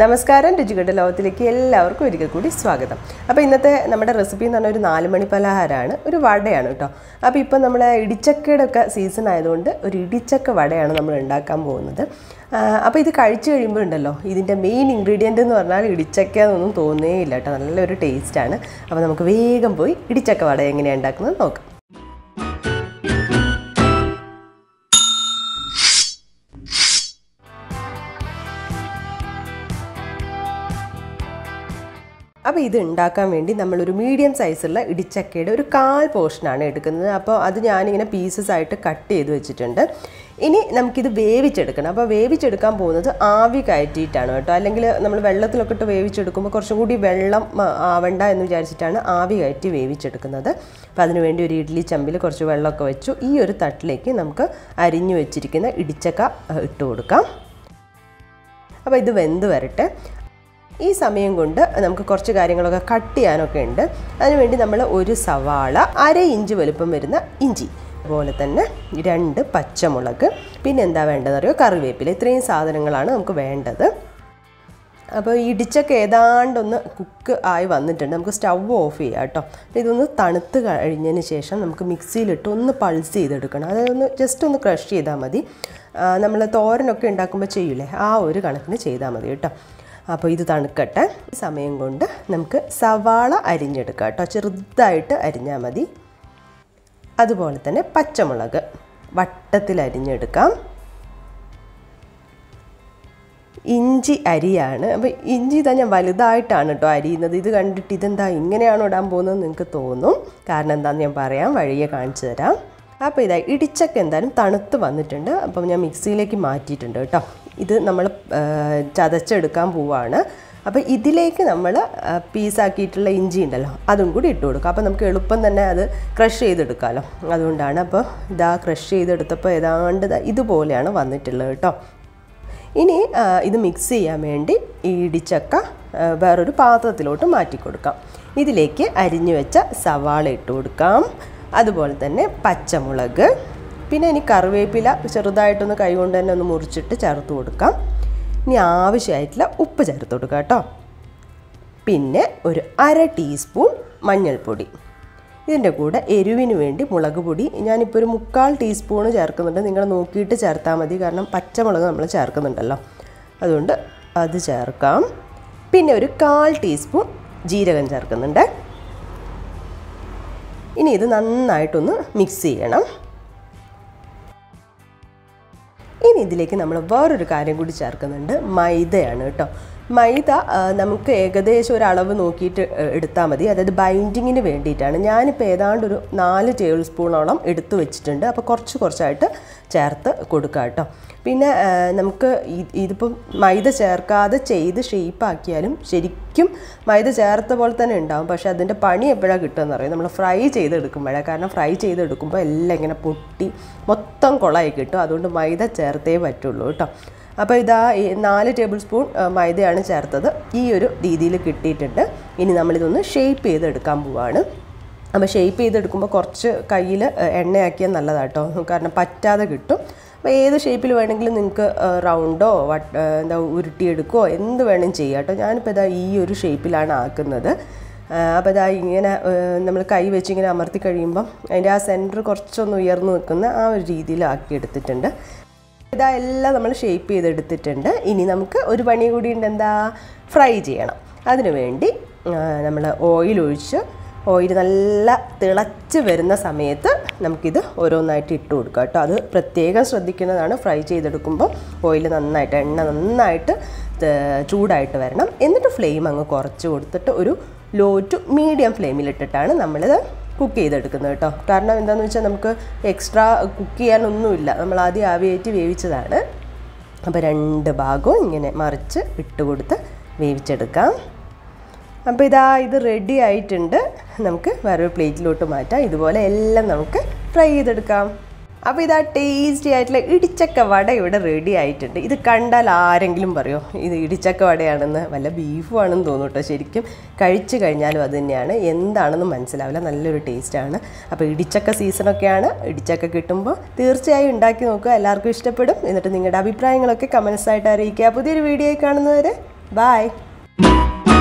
നമസ്കാരം രുചികെട്ട ലോകത്തിലേക്ക് എല്ലാവർക്കും ഒരിക്കൽ കൂടി സ്വാഗതം അപ്പോൾ ഇന്നത്തെ നമ്മുടെ റെസിപ്പി എന്ന് പറഞ്ഞാൽ ഒരു നാല് മണി പലഹാരമാണ് ഒരു വടയാണ് കേട്ടോ അപ്പോൾ ഇപ്പം നമ്മൾ ഇടിച്ചക്കയുടെ ഒക്കെ സീസൺ ആയതുകൊണ്ട് ഒരു ഇടിച്ചക്ക വടയാണ് നമ്മൾ ഉണ്ടാക്കാൻ പോകുന്നത് ആ, അപ്പോൾ ഇത് കഴിച്ചു കഴിയുമ്പോൾ ഉണ്ടല്ലോ ഇതിൻ്റെ മെയിൻ ഇൻഗ്രീഡിയൻ്റ് എന്ന് പറഞ്ഞാൽ ഇടിച്ചക്ക എന്നൊന്നും തോന്നേ ഇല്ല കേട്ടോ നല്ലൊരു ടേസ്റ്റാണ് അപ്പോൾ നമുക്ക് വേഗം പോയി ഇടിച്ചക്ക വട എങ്ങനെയാണ് ഉണ്ടാക്കുന്നത് നോക്കാം അപ്പോൾ ഇത് ഉണ്ടാക്കാൻ വേണ്ടി നമ്മളൊരു മീഡിയം സൈസുള്ള ഇടിച്ചക്കയുടെ ഒരു കാൽ പോർഷനാണ് എടുക്കുന്നത് അപ്പോൾ അത് ഞാനിങ്ങനെ പീസസ് ആയിട്ട് കട്ട് ചെയ്ത് വെച്ചിട്ടുണ്ട് ഇനി നമുക്കിത് വേവിച്ചെടുക്കണം അപ്പോൾ വേവിച്ചെടുക്കാൻ പോകുന്നത് ആവി കയറ്റിയിട്ടാണ് കേട്ടോ അല്ലെങ്കിൽ നമ്മൾ വെള്ളത്തിലൊക്കെ ഇട്ട് വേവിച്ചെടുക്കുമ്പോൾ കുറച്ചും കൂടി വെള്ളം ആ, ആവണ്ട എന്ന് വിചാരിച്ചിട്ടാണ് ആവി കയറ്റി വേവിച്ചെടുക്കുന്നത് അപ്പോൾ അതിനുവേണ്ടി ഒരു ഇഡ്ഡലി ചമ്പിൽ കുറച്ച് വെള്ളമൊക്കെ വെച്ചു ഈ ഒരു തട്ടിലേക്ക് നമുക്ക് അരിഞ്ഞു വെച്ചിരിക്കുന്ന ഇടിച്ചക്ക ആ, ഇട്ട് കൊടുക്കാം അപ്പോൾ ഇത് വെന്ത് വരട്ടെ ഈ സമയം കൊണ്ട് നമുക്ക് കുറച്ച് കാര്യങ്ങളൊക്കെ കട്ട് ചെയ്യാനൊക്കെ ഉണ്ട് അതിനുവേണ്ടി നമ്മൾ ഒരു സവാള അര ഇഞ്ച് വലുപ്പം വരുന്ന ഇഞ്ചി അതുപോലെ തന്നെ രണ്ട് പച്ചമുളക് പിന്നെ എന്താ വേണ്ടതെന്നറിയോ കറിവേപ്പില ഇത്രയും സാധനങ്ങളാണ് നമുക്ക് വേണ്ടത് അപ്പോൾ ഈ ഇടിച്ചൊക്കെ ഏതാണ്ടൊന്ന് കുക്ക് ആയി വന്നിട്ടുണ്ട് നമുക്ക് സ്റ്റവ് ഓഫ് ചെയ്യാം കേട്ടോ അപ്പോൾ ഇതൊന്ന് തണുത്ത് കഴിഞ്ഞതിന് ശേഷം നമുക്ക് മിക്സിയിലിട്ട് ഒന്ന് പൾസ് ചെയ്തെടുക്കണം അതൊന്ന് ജസ്റ്റ് ഒന്ന് ക്രഷ് ചെയ്താൽ മതി നമ്മൾ തോരനൊക്കെ ഉണ്ടാക്കുമ്പോൾ ചെയ്യൂലേ ആ ഒരു കണക്കിന് ചെയ്താൽ മതി കേട്ടോ അപ്പോൾ ഇത് തണുക്കട്ടെ ഈ സമയം കൊണ്ട് നമുക്ക് സവാള അരിഞ്ഞെടുക്കാം കേട്ടോ ചെറുതായിട്ട് അരിഞ്ഞാൽ മതി അതുപോലെ തന്നെ പച്ചമുളക് വട്ടത്തിൽ അരിഞ്ഞെടുക്കാം ഇഞ്ചി അരിയാണ് അപ്പോൾ ഇഞ്ചി ഇതാ ഞാൻ വലുതായിട്ടാണ് കേട്ടോ അരിയുന്നത് ഇത് കണ്ടിട്ട് ഇതെന്താ ഇങ്ങനെയാണോ ഇടാൻ പോകുന്നത് നിങ്ങൾക്ക് തോന്നും കാരണം എന്താണെന്ന് ഞാൻ പറയാം വഴിയെ കാണിച്ചു തരാം അപ്പോൾ ഇതാ ഇടിച്ചൊക്കെ എന്തായാലും തണുത്ത് വന്നിട്ടുണ്ട് അപ്പം ഞാൻ മിക്സിയിലേക്ക് മാറ്റിയിട്ടുണ്ട് കേട്ടോ ഇത് നമ്മൾ ആ, ചതച്ചെടുക്കാൻ പോവാണ് അപ്പോൾ ഇതിലേക്ക് നമ്മൾ പീസാക്കിയിട്ടുള്ള ഇഞ്ചി ഉണ്ടല്ലോ അതും കൂടി ഇട്ട് കൊടുക്കുക അപ്പോൾ നമുക്ക് എളുപ്പം തന്നെ അത് ക്രഷ് ചെയ്തെടുക്കാമല്ലോ അതുകൊണ്ടാണ് അപ്പോൾ ഇതാ ക്രഷ് ചെയ്തെടുത്തപ്പോൾ ഏതാണ്ട് ദാ ഇതുപോലെയാണ് വന്നിട്ടുള്ളത് കേട്ടോ ഇനി ആ, ഇത് മിക്സ് ചെയ്യാൻ വേണ്ടി ഈ ഇടിച്ചക്ക ആ, വേറൊരു പാത്രത്തിലോട്ട് മാറ്റി കൊടുക്കാം ഇതിലേക്ക് അരിഞ്ഞു വെച്ച സവാള ഇട്ട് കൊടുക്കാം അതുപോലെ തന്നെ പച്ചമുളക് പിന്നെ ഇനി കറിവേപ്പില ചെറുതായിട്ടൊന്ന് കൈകൊണ്ട് തന്നെ ഒന്ന് മുറിച്ചിട്ട് ചേർത്ത് കൊടുക്കാം ഇനി ആവശ്യമായിട്ടുള്ള ഉപ്പ് ചേർത്ത് കൊടുക്കാം കേട്ടോ പിന്നെ ഒരു അര ടീസ്പൂൺ മഞ്ഞൾപ്പൊടി ഇതിൻ്റെ കൂടെ എരിവിന് വേണ്ടി മുളക് പൊടി ഞാനിപ്പോൾ ഒരു മുക്കാൽ ടീസ്പൂണ് ചേർക്കുന്നുണ്ട് നിങ്ങൾ നോക്കിയിട്ട് ചേർത്താൽ മതി കാരണം പച്ചമുളക് നമ്മൾ ചേർക്കുന്നുണ്ടല്ലോ അതുകൊണ്ട് അത് ചേർക്കാം പിന്നെ ഒരു കാൽ ടീസ്പൂൺ ജീരകം ചേർക്കുന്നുണ്ട് ഇനി ഇത് നന്നായിട്ടൊന്ന് മിക്സ് ചെയ്യണം ഇനി ഇതിലേക്ക് നമ്മൾ വേറൊരു കാര്യം കൂടി ചേർക്കുന്നുണ്ട് മൈദയാണ് കേട്ടോ മൈദ ആ, നമുക്ക് ഏകദേശം ഒരു അളവ് നോക്കിയിട്ട് എ, എടുത്താൽ മതി അതായത് ബൈൻഡിങ്ങിന് വേണ്ടിയിട്ടാണ് ഞാനിപ്പോൾ ഏതാണ്ട് ഒരു നാല് ടേബിൾ സ്പൂണോളം എടുത്തു വെച്ചിട്ടുണ്ട് അപ്പോൾ കുറച്ച് കുറച്ചായിട്ട് ചേർത്ത് കൊടുക്കുക കേട്ടോ പിന്നെ ആ, നമുക്ക് ഇ- ഇതിപ്പം മൈദ ചേർക്കാതെ ചെയ്ത് ഷേപ്പാക്കിയാലും ശരിക്കും മൈദ ചേർത്ത പോലെ തന്നെ ഉണ്ടാവും പക്ഷേ അതിൻ്റെ പണി എപ്പോഴാണ് കിട്ടുമെന്ന് അറിയാം നമ്മൾ ഫ്രൈ ചെയ്തെടുക്കുമ്പോഴാണ് കാരണം ഫ്രൈ ചെയ്തെടുക്കുമ്പോൾ എല്ലാം ഇങ്ങനെ പൊട്ടി മൊത്തം കുളമായി കിട്ടും അതുകൊണ്ട് മൈദ ചേർത്തേ പറ്റുള്ളൂ കേട്ടോ അപ്പോൾ ഇതാ ഈ നാല് ടേബിൾ സ്പൂൺ ആ, മൈദയാണ് ചേർത്തത് ഈ ഒരു രീതിയിൽ കിട്ടിയിട്ടുണ്ട് ഇനി നമ്മളിതൊന്ന് ഷേപ്പ് ചെയ്തെടുക്കാൻ പോവാണ് അപ്പോൾ ഷേപ്പ് ചെയ്തെടുക്കുമ്പോൾ കുറച്ച് കയ്യിൽ എണ്ണയാക്കിയാൽ നല്ലതാട്ടോ കാരണം പറ്റാതെ കിട്ടും അപ്പോൾ ഏത് ഷേപ്പിൽ വേണമെങ്കിലും നിങ്ങൾക്ക് റൗണ്ടോ വട്ട് ആ, എന്താ ഉരുട്ടിയെടുക്കുകയോ എന്ത് വേണമെങ്കിലും ചെയ്യാം കേട്ടോ ഞാനിപ്പോൾ ഇതാ ഈ ഒരു ഷേപ്പിലാണ് ആക്കുന്നത് അപ്പോൾ ഇതാ ഇങ്ങനെ നമ്മൾ കൈ വെച്ച് ഇങ്ങനെ അമർത്തി കഴിയുമ്പം അതിൻ്റെ ആ സെൻറ്റർ കുറച്ചൊന്ന് ഉയർന്നു നിൽക്കുന്ന ആ ഒരു രീതിയിലാക്കി എടുത്തിട്ടുണ്ട് ഇതാ എല്ലാം നമ്മൾ ഷേപ്പ് ചെയ്തെടുത്തിട്ടുണ്ട് ഇനി നമുക്ക് ഒരു പണി കൂടി ഉണ്ട് എന്താ ഫ്രൈ ചെയ്യണം അതിനു വേണ്ടി നമ്മൾ ഓയിൽ ഒഴിച്ച് ഓയിൽ നല്ല തിളച്ച് വരുന്ന സമയത്ത് നമുക്കിത് ഓരോന്നായിട്ട് ഇട്ട് കൊടുക്കാം കേട്ടോ അത് പ്രത്യേകം ശ്രദ്ധിക്കുന്നതാണ് ഫ്രൈ ചെയ്തെടുക്കുമ്പോൾ ഓയിൽ നന്നായിട്ട് എണ്ണ നന്നായിട്ട് ത- ചൂടായിട്ട് വരണം എന്നിട്ട് ഫ്ലെയിം അങ്ങ് കുറച്ച് കൊടുത്തിട്ട് ഒരു ലോ ടു മീഡിയം ഫ്ലെയിമിലിട്ടിട്ടാണ് നമ്മളിത് കുക്ക് ചെയ്തെടുക്കുന്നത് കേട്ടോ കാരണം എന്താണെന്ന് വെച്ചാൽ നമുക്ക് എക്സ്ട്രാ കുക്ക് ചെയ്യാനൊന്നുമില്ല നമ്മൾ ആദ്യം ആവിയേറ്റ് വേവിച്ചതാണ് അപ്പോൾ രണ്ട് ഭാഗവും ഇങ്ങനെ മറിച്ച് ഇട്ട് കൊടുത്ത് വേവിച്ചെടുക്കാം അപ്പോൾ ഇതാ ഇത് റെഡി ആയിട്ടുണ്ട് നമുക്ക് വേറൊരു പ്ലേറ്റിലോട്ട് മാറ്റാം ഇതുപോലെ എല്ലാം നമുക്ക് ഫ്രൈ ചെയ്തെടുക്കാം അപ്പോൾ ഇതാ ടേസ്റ്റി ആയിട്ടുള്ള ഇടിച്ചക്ക വട ഇവിടെ റെഡി ആയിട്ടുണ്ട് ഇത് കണ്ടാൽ ആരെങ്കിലും പറയോ ഇത് ഇടിച്ചക്ക വടയാണെന്ന് വല്ല ബീഫും ആണെന്ന് തോന്നും കേട്ടോ ശരിക്കും കഴിച്ചു കഴിഞ്ഞാലും അത് തന്നെയാണ് എന്താണെന്ന് മനസ്സിലാവില്ല നല്ലൊരു ടേസ്റ്റാണ് അപ്പോൾ ഇടിച്ചക്ക സീസണൊക്കെയാണ് ഇടിച്ചക്ക കിട്ടുമ്പോൾ തീർച്ചയായും ഉണ്ടാക്കി നോക്കുക എല്ലാവർക്കും ഇഷ്ടപ്പെടും എന്നിട്ട് നിങ്ങളുടെ അഭിപ്രായങ്ങളൊക്കെ കമൻസ് ആയിട്ട് അറിയിക്കുക പുതിയൊരു വീഡിയോ കാണുന്നവരെ ബായ്